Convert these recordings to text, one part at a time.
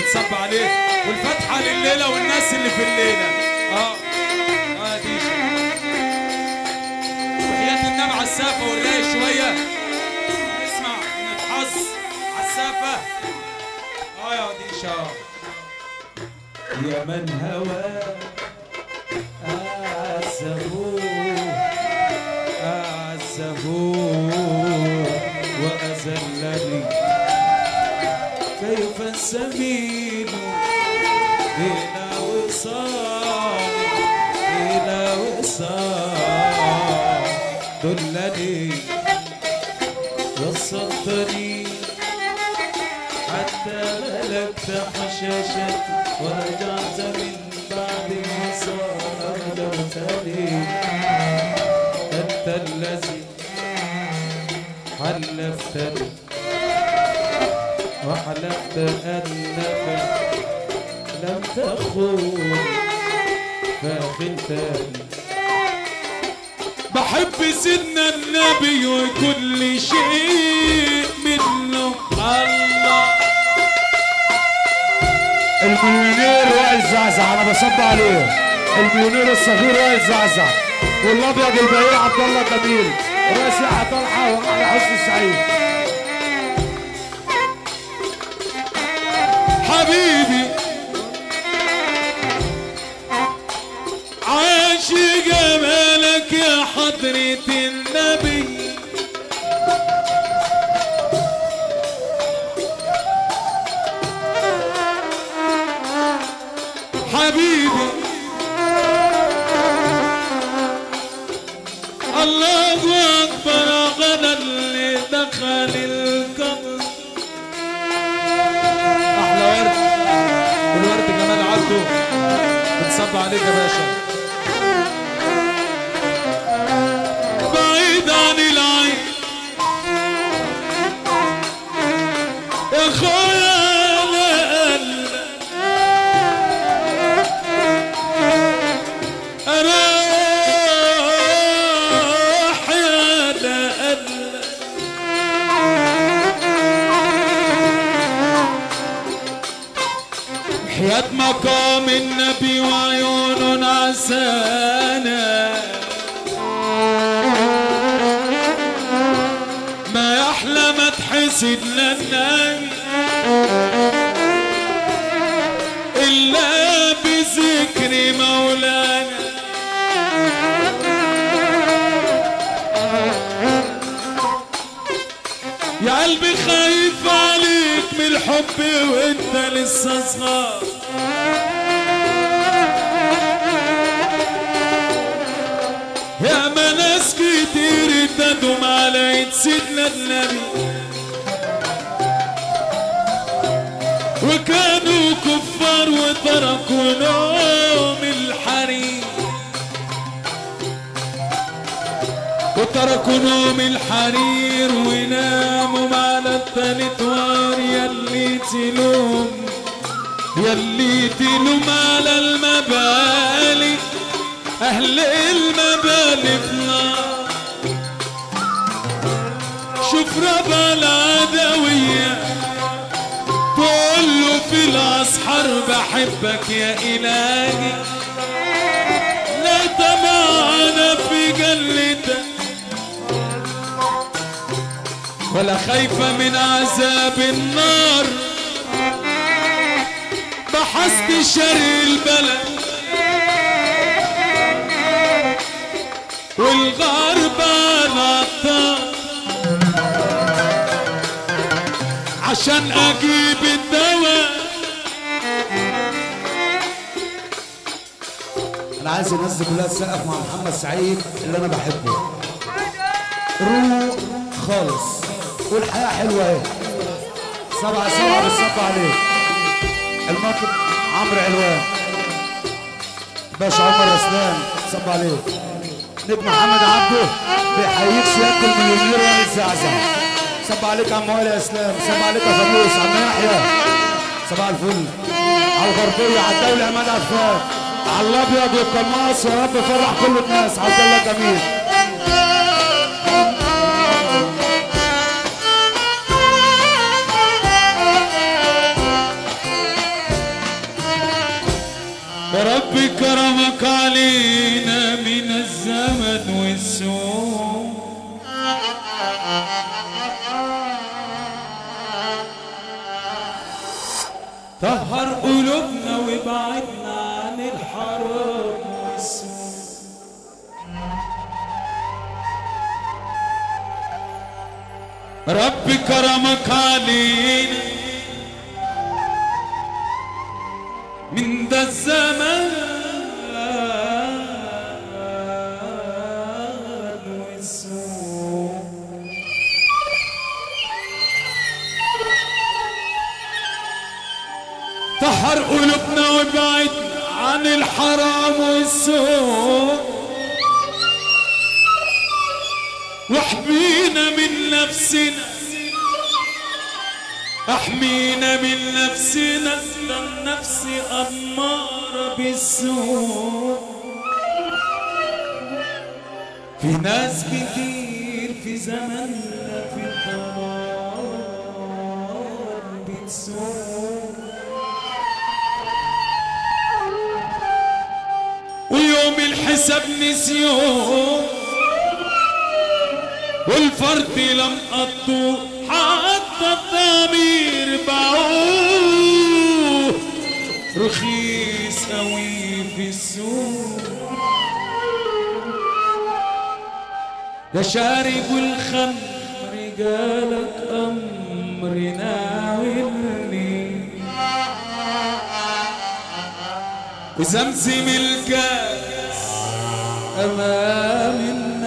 بتصب عليه والفاتحه لليله والناس اللي في الليله اه اه دي وحياة النبي على السافه والرايق شويه نسمع نتحظ على السافه اه يا ديشا يا من هواه أعزه أعزه وأذلني كيف السبيل إلى وصال إلى وصال دلني وصلتني حتى ملكت حشاشتي ورجعت من بعد ما صادرتني أنت الذي حلفتني وحلفت أنك لم تخون فخنتني بحب سيدنا النبي وكل شيء منه الله المليونير وائل زعزع انا بصب عليه المليونير الصغير وائل زعزع والابيض البهير عبد الله جميل راس يحيى طلحه واحلى حسن سعيد حبيبي عاش جمالك يا حضرة النبي حبيبي الله أكبر غدا اللي دخل القبر احلى ورد والورد جمال عبده بتصب عليك يا باشا بعيد عن العين يا اخويا انا اروح يا لألا حياة مقام النبي وعيون عسانا ما يحلى ما تحسد للنبي إلا بذكر مولانا يا قلبي خايف عليك من الحب وانت لسه صغار يا ما ناس كتير تدوم على عيد سيدنا النبي وكانوا كفار وتركوا نوم الحريم وتركوا نوم الحرير وناموا على التالت وار يلي تلوم يلي تلوم على المبالي أهل المبالي في نار شوف ربع العدوية تقول له في الأسحار بحبك يا إلهي لا تمعنا في جلتك ولا خايفة من عذاب النار بحثت شرق البلد والغرب على الطار عشان اجيب الدواء انا عايز الناس دي كلها تسقف مع محمد سعيد اللي انا بحبه روق خالص والحياه حلوه اهي سبعة سبعة بالصف عليه المطرب عمرو علوان باشا عمر اسلام صب عليه نجم محمد عبده بيحييك سياده المليونير وائل الزعزع صب عليك يا عم وائل يا اسلام صب عليك يا فانوس عم يحيى صباح الفل على الغربيه على الدوله عماد عفان على الابيض والقناص يا رب فرح كل الناس عبد الله جميل كرمك علينا من الزمن والسوء طهر قلوبنا وابعدنا عن الحرام والسوء رب كرمك علينا من ذا الزمان والسوء طهر قلوبنا وابعد عن الحرام والسوء واحمينا من نفسنا احمينا من نفسنا ده النفس أمارة بالسوء في ناس كتير في زماننا في الضلال بتسوق ويوم الحساب نسيوه والفرد لم قطوه حتى الضمير باعوه رخيص قوي في السوق ده شارب الخمر جالك امر ناولني وزمزم الكاس امام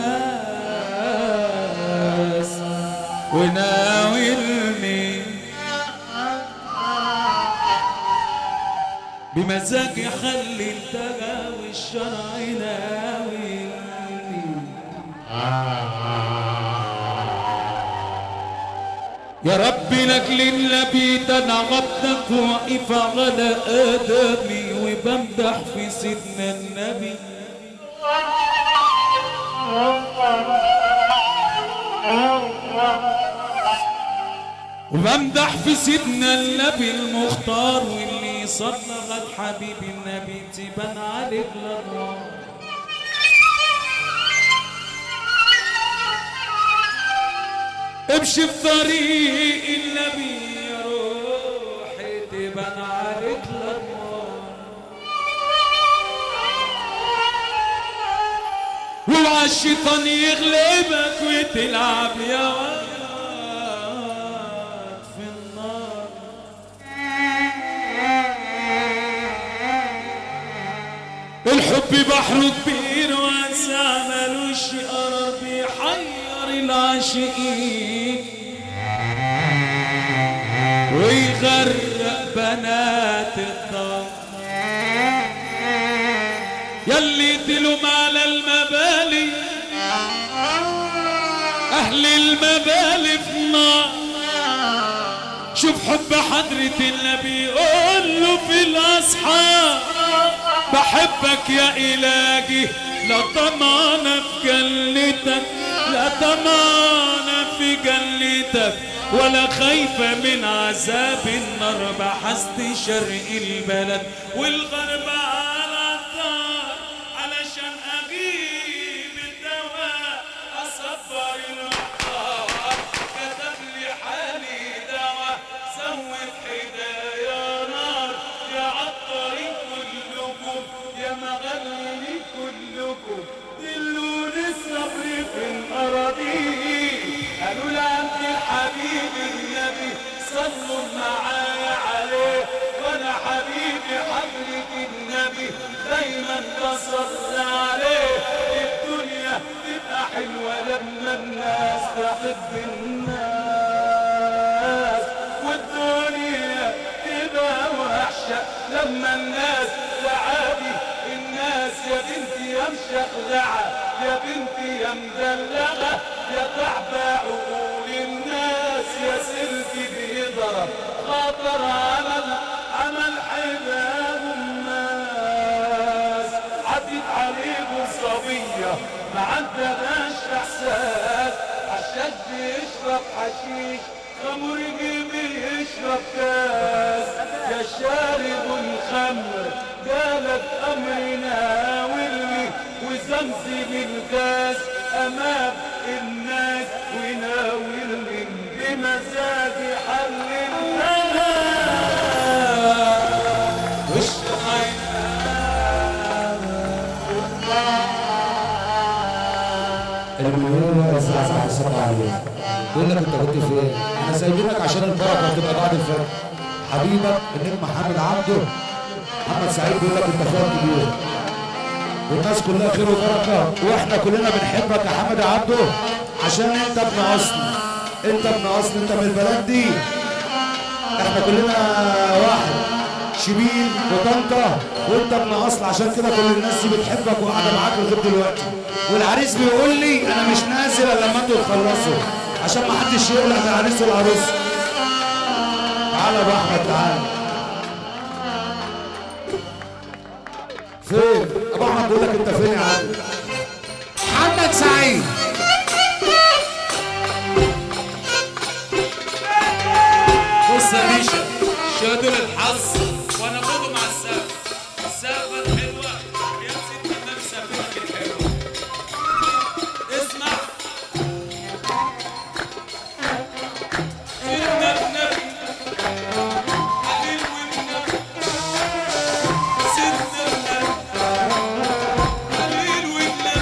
الناس وناولني بمزاجي خلي التقى والشرع ناولني يا رب لك للنبي تنعبدك واقف على ادمي وبمدح في سيدنا النبي وبمدح في سيدنا النبي المختار واللي صلغت حبيب النبي تبان عليك الانوار امشي في طريق النبي يا روحي تبان عليك الانوار واوعى الشيطان يغلبك وتلعب يا ولد في النار الحب بحره كبير واسع ملوش قرار بيحير العاشقين ويغرق بنات الدار يلي تلوم على المبالي اهل المبالي في نار شوف حب حضرة النبي قول له في الاصحاب بحبك يا إلهي لا طمعنا في جنتك لا طمعنا في جنتك ولا خايفة من عذاب النار بحثت شرق البلد والغرب على الدار علشان أجيب الدواء أصبر المحتار كتب لي حالي دواء زود حدايا نار يا عطارين كلكم يا مغللين كلكم دلوني الصبر في الأراضي قالوا لعبد الحبيب النبي صلوا معايا عليه وانا حبيبي حضرة النبي دايما بصلي عليه الدنيا تبقى حلوة لما الناس تحب الناس والدنيا تبقى وحشة لما الناس تعادي الناس يا بنتي يا مشخلعة يا بنتي يا مدلعة يا تعبى عقول الناس يا سلكي بيضرب خاطر عمل عمل حباب الناس عدت عليه الصبية ما عندناش احساس عشان بيشرب حشيش خمر جيبي يشرب كاس يا شارب الخمر جالك امرنا وانزل الغاز امام الناس وناولني بمزاجي حل لها وش المهم يا سعد سعد صلى عليه يقول لك انت كنت فين؟ احنا سايبينك عشان البركه تبقى بعد الفجر حبيبك النجم محمد عبده محمد سعيد بيقول لك انت اخويا كبير والناس كلها خير وبركه واحنا كلنا بنحبك يا حمد عبده عشان انت ابن اصل انت ابن اصل انت من البلد دي احنا كلنا واحد شبين وطنطا وانت ابن اصل عشان كده كل الناس دي بتحبك وقاعده معاك لغايه دلوقتي والعريس بيقول لي انا مش نازل الا لما انتوا تخلصوا عشان ما حدش يقلق من العريس والعروس تعالى يا ابو احمد تعالى فين ابو احمد بيقول لك انت فين يا عم محمد سعيد بص يا باشا شادوا للحظ وانا باخده مع السقف السقفه الحلوه يا ست النبي سقفتك الحلوه اسمع سيدنا النبي حبيب والنبي سيدنا النبي حبيب والنبي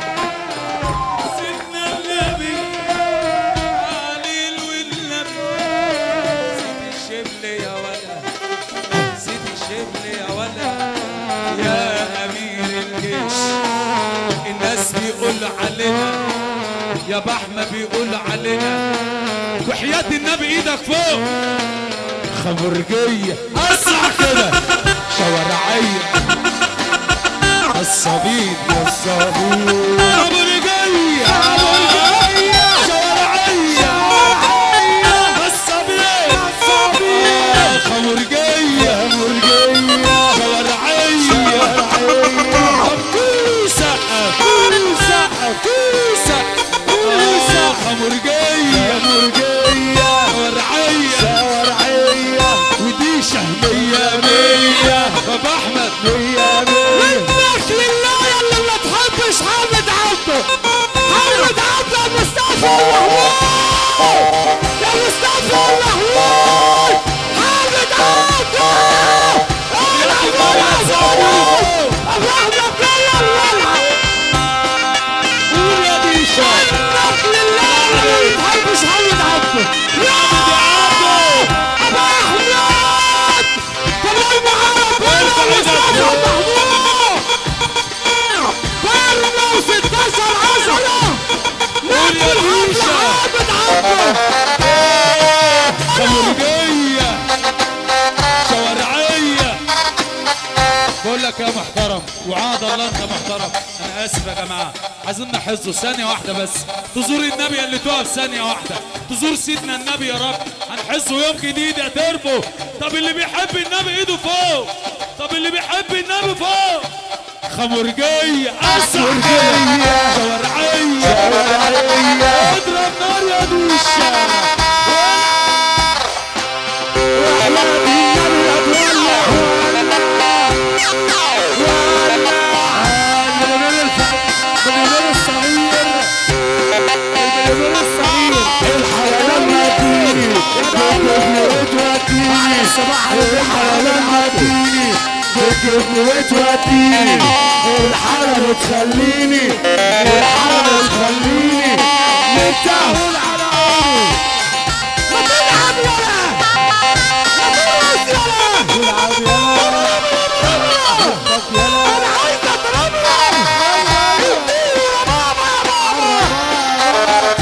سيدنا النبي عليل والنبي سيدي الشبل يا ولد سيدي الشبل يا ولد يا امير الجيش الناس بيقول علينا يا بحمة بيقول علينا وحياة النبي ايدك فوق خمرجية اسمع كده شوارعية الصبيب يا الصبيب خمرجية خمرجية شوارعية الصبيب الصبيب خمرجية خمرجية شوارعية كوسة كوسة كوسة كوسة خمرجية خمرجية شوارعية شوارعية ودي شهمية مية بابا احمد مية مية منك لله يا اللي ما تحبش حامد عبده حامد عبده يا مصطفى اللهوي يا مصطفى اللهوي حامد عبده انا بقول ابو احمد يا الملعب قول يا بيشا منك لله يا اللي ما تحبش حامد عبده يا ابو احمد طلع معانا يا مصطفى محمود فرنا وستاشر عشرة قول يا بيشا عابد عبده خمرجية شوارعية بقول لك يا محترم وعاد الله انت محترم انا اسف يا جماعه عايزين نحظه ثانيه واحده بس تزور النبي اللي تقف ثانيه واحده تزور سيدنا النبي يا رب هنحسه يوم جديد يا تربو طب اللي بيحب النبي ايده فوق طب اللي بيحب النبي فوق خمرجية أسعجية شوارعية اضرب نار يا دوشة وتوديني الحالة بتخليني الحالة بتخليني متاهل على عمري ما تلعب يلا ما ترقص يلا تلعب يلا انا عايز اضربها اديني يا بابا يا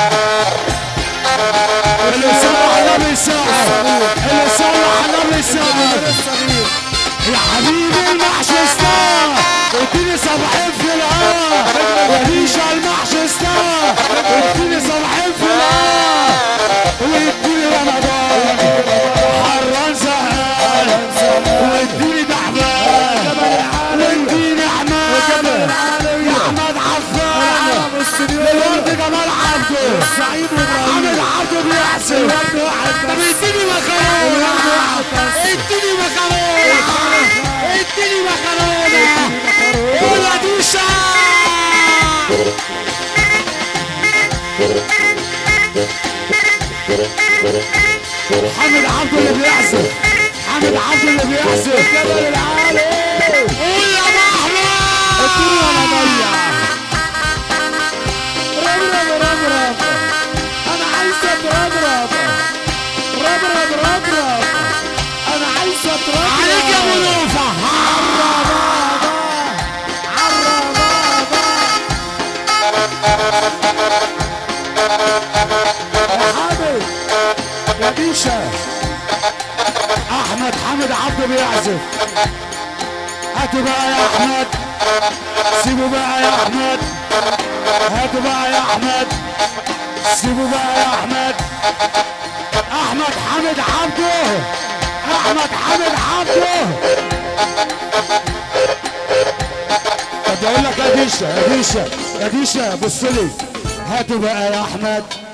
بابا اللي صلح النبي ساعة اللي صلح النبي ساعة يا حبيبي المحشي ستار اديني سبعين في الآن يا ريشة المحشي ستار اديني سبعين في الآن واديني رمضان حران زهقان واديني دحبان واديني حماد يا احمد عفان للورد جمال عبده سعيد حامد عبده بيحسن طب اديني مكرونه اديني مكرونه اديني مكرونه قول يا دوشه حامد عبده اللي بيعزف حامد عبده اللي بيعزف جبل العالي قول يا محمد اديني وانا ضيع رب رب رب رب انا عايز اتربرب رب رب رب رب انا عايز اتربرب عليك يا ابو نوفه عربابا عربابا يا حامد يا بيشا احمد حامد عبده بيعزف هاتوا بقى يا احمد سيبوا بقى يا احمد هاتوا بقى يا احمد سيبوا بقى يا احمد احمد حامد عبده احمد حامد عبده طب اقول لك يا ديشا يا ديشا يا ديشا بص لي هاتوا بقى يا احمد